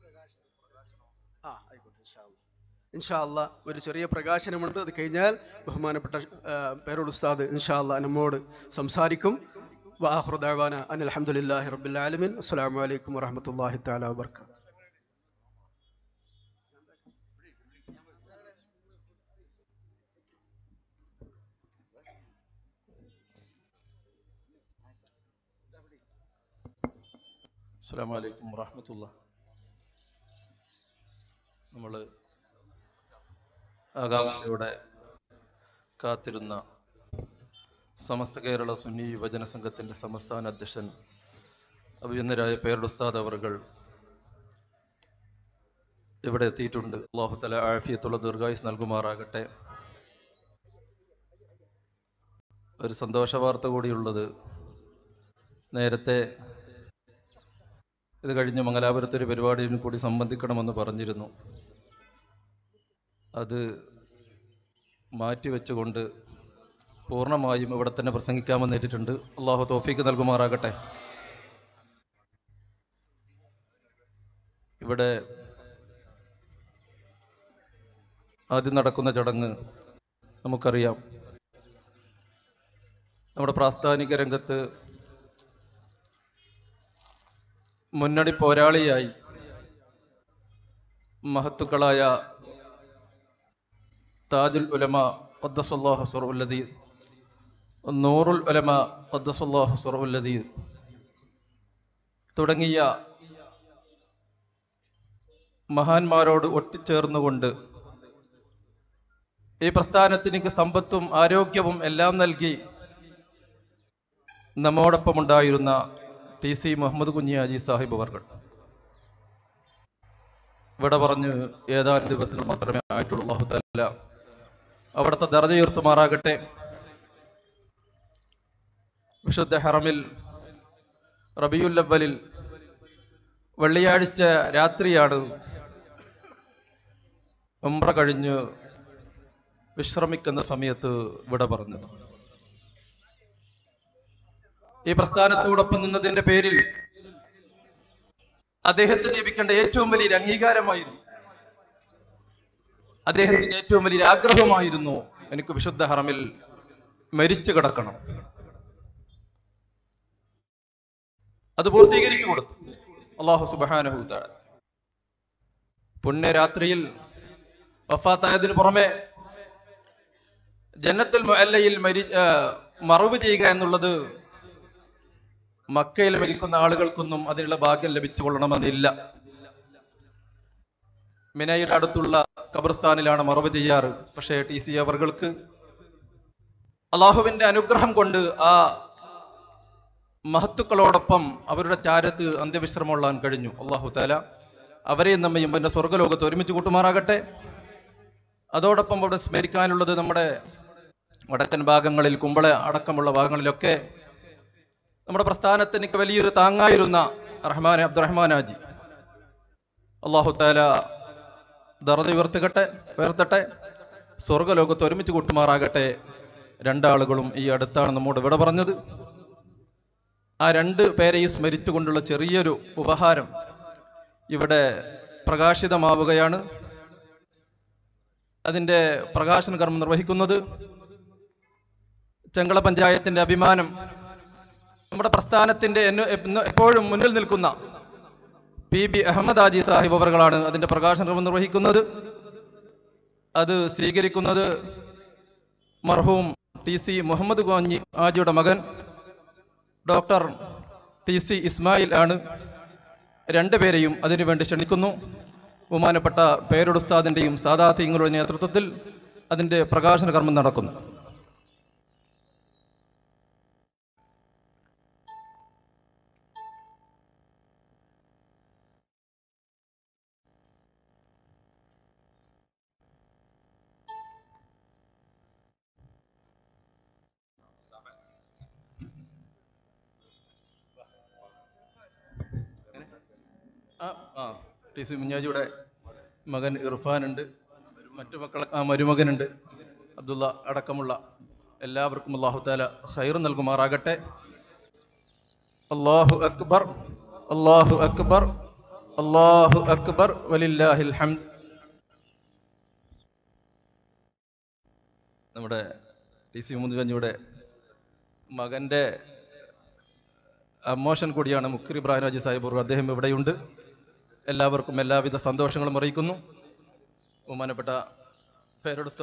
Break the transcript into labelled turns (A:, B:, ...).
A: ആ ആയിക്കോട്ടെ ഇൻഷാ അല്ലാ. ഇൻഷാ അല്ലാ ഒരു ചെറിയ പ്രകാശനമുണ്ട് അത് കഴിഞ്ഞാൽ ബഹുമാനപ്പെട്ട പേരോട് ഉസ്താദ് ഇൻഷാ അല്ലാ നമ്മോട് സംസാരിക്കും വാഹുർ ദഅവാന അനിൽ അൽഹംദുലില്ലാഹി റബ്ബിൽ ആലമീൻ അസ്സലാമു അലൈക്കും വറഹ്മത്തുള്ളാഹി തആല വബറകാതുഹു
B: അസ്സാം വലൈക്കും വറഹമത്തുള്ള നമ്മൾ ആകാംക്ഷയോടെ കാത്തിരുന്ന സമസ്ത കേരള സുന്നി യുവജന സംഘത്തിൻ്റെ സംസ്ഥാന അധ്യക്ഷൻ അഭിനന്ദരായ പേരുടെ ഉസ്താദ് അവർകൾ ഇവിടെ എത്തിയിട്ടുണ്ട് അള്ളാഹുത്തല ആഫിയത്തുള്ള ദീർഘായുസ് നൽകുമാറാകട്ടെ ഒരു സന്തോഷ വാർത്ത കൂടിയുള്ളത് നേരത്തെ ഇത് കഴിഞ്ഞ് മംഗലാപുരത്ത് ഒരു പരിപാടിയിൽ കൂടി സംബന്ധിക്കണമെന്ന് പറഞ്ഞിരുന്നു അത് മാറ്റിവെച്ചുകൊണ്ട് പൂർണ്ണമായും ഇവിടെ തന്നെ പ്രസംഗിക്കാമെന്ന് ഏറ്റിട്ടുണ്ട് അള്ളാഹു തോഫീക്ക് നൽകുമാറാകട്ടെ ഇവിടെ ആദ്യം നടക്കുന്ന ചടങ്ങ് നമുക്കറിയാം നമ്മുടെ പ്രാസ്ഥാനിക രംഗത്ത് മുന്നണി പോരാളിയായി മഹത്തുക്കളായ താജുൽ ഉലമ ഖദ്ദസുല്ലാഹു സുറുല്ലദീ നൂറുൽ ഉലമ ഖദ്ദസുല്ലാഹു സുറുല്ലദീ തുടങ്ങിയ മഹാന്മാരോട് ഒട്ടിച്ചേർന്നുകൊണ്ട് ഈ പ്രസ്ഥാനത്തിനിക്ക് സമ്പത്തും ആരോഗ്യവും എല്ലാം നൽകി നമ്മോടൊപ്പം ഉണ്ടായിരുന്ന ടി സി മുഹമ്മദ് കുഞ്ഞിയാജി സാഹിബ് അവർകൾ ഇവിടെ പറഞ്ഞ് ഏതാനും ദിവസങ്ങൾ മാത്രമേ ആയിട്ടുള്ളൂ അള്ളാഹുത്തല്ല അവിടുത്തെ ദർജ ഉയർത്തുമാറാകട്ടെ വിശുദ്ധ ഹറമിൽ റബിയുല്ലവലിൽ വെള്ളിയാഴ്ച രാത്രിയാണ് ഉംറ കഴിഞ്ഞ് വിശ്രമിക്കുന്ന സമയത്ത് ഇവിടെ പറഞ്ഞത് ഈ പ്രസ്ഥാനത്തോടൊപ്പം നിന്നതിന്റെ പേരിൽ അദ്ദേഹത്തിന് ലഭിക്കേണ്ട ഏറ്റവും വലിയൊരു അംഗീകാരമായിരുന്നു അദ്ദേഹത്തിന്റെ ഏറ്റവും വലിയൊരു ആഗ്രഹമായിരുന്നു എനിക്ക് വിശുദ്ധ ഹറമിൽ മരിച്ചു കിടക്കണം അത് പൂർത്തീകരിച്ചു കൊടുത്തു അള്ളാഹു സുബാനഹുത്താഴ പുണ്യരാത്രിയിൽ വഫാത്തായതിനു പുറമെ ജന്നത്തുൽ മുഅല്ലയിൽ മരി ആ, മറവ് ചെയ്യുക എന്നുള്ളത് മക്കയിൽ മരിക്കുന്ന ആളുകൾക്കൊന്നും അതിനുള്ള ഭാഗ്യം ലഭിച്ചു കൊള്ളണമെന്നില്ല മിനയുടെ അടുത്തുള്ള ഖബർസ്ഥാനിലാണ് മറവ് ചെയ്യാറ് പക്ഷേ ടി സി അവർക്ക് അള്ളാഹുവിന്റെ അനുഗ്രഹം കൊണ്ട് ആ മഹത്തുക്കളോടൊപ്പം അവരുടെ ചാരത്ത് അന്ത്യവിശ്രമം കൊള്ളാൻ കഴിഞ്ഞു അള്ളാഹു താല അവരെയും നമ്മയും പിന്നെ സ്വർഗ്ഗലോകത്ത് ഒരുമിച്ച് കൂട്ടുമാറാകട്ടെ അതോടൊപ്പം അവിടെ സ്മരിക്കാനുള്ളത് നമ്മുടെ വടക്കൻ ഭാഗങ്ങളിൽ കുമ്പള അടക്കമുള്ള ഭാഗങ്ങളിലൊക്കെ നമ്മുടെ പ്രസ്ഥാനത്തിന് വലിയൊരു താങ്ങായിരുന്ന റഹ്മാൻ അബ്ദുറഹ്മാൻ ഹാജി അള്ളാഹു താല ദറത് ഉയർത്തുകട്ടെ ഉയർത്തട്ടെ സ്വർഗലോകത്ത് ഒരുമിച്ച് കൂട്ടുമാറാകട്ടെ രണ്ടാളുകളും ഈ അടുത്താണ് നമ്മോട് വിട പറഞ്ഞത് ആ രണ്ട് പേരെയും സ്മരിച്ചുകൊണ്ടുള്ള ചെറിയൊരു ഉപഹാരം ഇവിടെ പ്രകാശിതമാവുകയാണ് അതിന്റെ പ്രകാശന കർമ്മം നിർവഹിക്കുന്നത് ചെങ്കള പഞ്ചായത്തിന്റെ അഭിമാനം നമ്മുടെ പ്രസ്ഥാനത്തിന്റെ എന്ന- എന്ന- എപ്പോഴും മുന്നിൽ നിൽക്കുന്ന പി ബി അഹമ്മദ് ആജി സാഹിബ് അവറുകളാണ് അതിന്റെ പ്രകാശനം നിർവഹിക്കുന്നത് അത് സ്വീകരിക്കുന്നത് മർഹൂം ടി സി മുഹമ്മദ് കോഞ്ഞി ആജിയുടെ മകൻ ഡോക്ടർ ടി സി ഇസ്മായിൽ ആണ് രണ്ടുപേരെയും അതിനുവേണ്ടി ക്ഷണിക്കുന്നു ബഹുമാനപ്പെട്ട പേരുടുസ്താദിന്റെയും സാദാത്യങ്ങളുടെ നേതൃത്വത്തിൽ അതിന്റെ പ്രകാശന കർമ്മം നടക്കുന്നു ആ ആ ടി സി മുഞ്ഞാജിയുടെ മകൻ ഇർഫാൻ ഉണ്ട് മറ്റു മക്കൾ ആ മരുമകനുണ്ട് അബ്ദുള്ള അടക്കമുള്ള എല്ലാവർക്കും അള്ളാഹു താല ഖൈർ നൽകുമാറാകട്ടെ അള്ളാഹു അക്ബർ അള്ളാഹു അക്ബർ അല്ലാഹു അക്ബർ വലില്ലാഹിൽ ഹംദ് നമ്മുടെ ടി സി മുഹമ്മദ് ഗഞ്ചിയുടെ മകന്റെ അമോഷൻ കൂടിയാണ് മുക്കർ ഇബ്രാഹിം രാജി സാഹിബ് അദ്ദേഹം ഇവിടെയുണ്ട് എല്ലാവർക്കും എല്ലാവിധ സന്തോഷങ്ങളും അറിയിക്കുന്നു ബഹുമാനപ്പെട്ട പേരോട്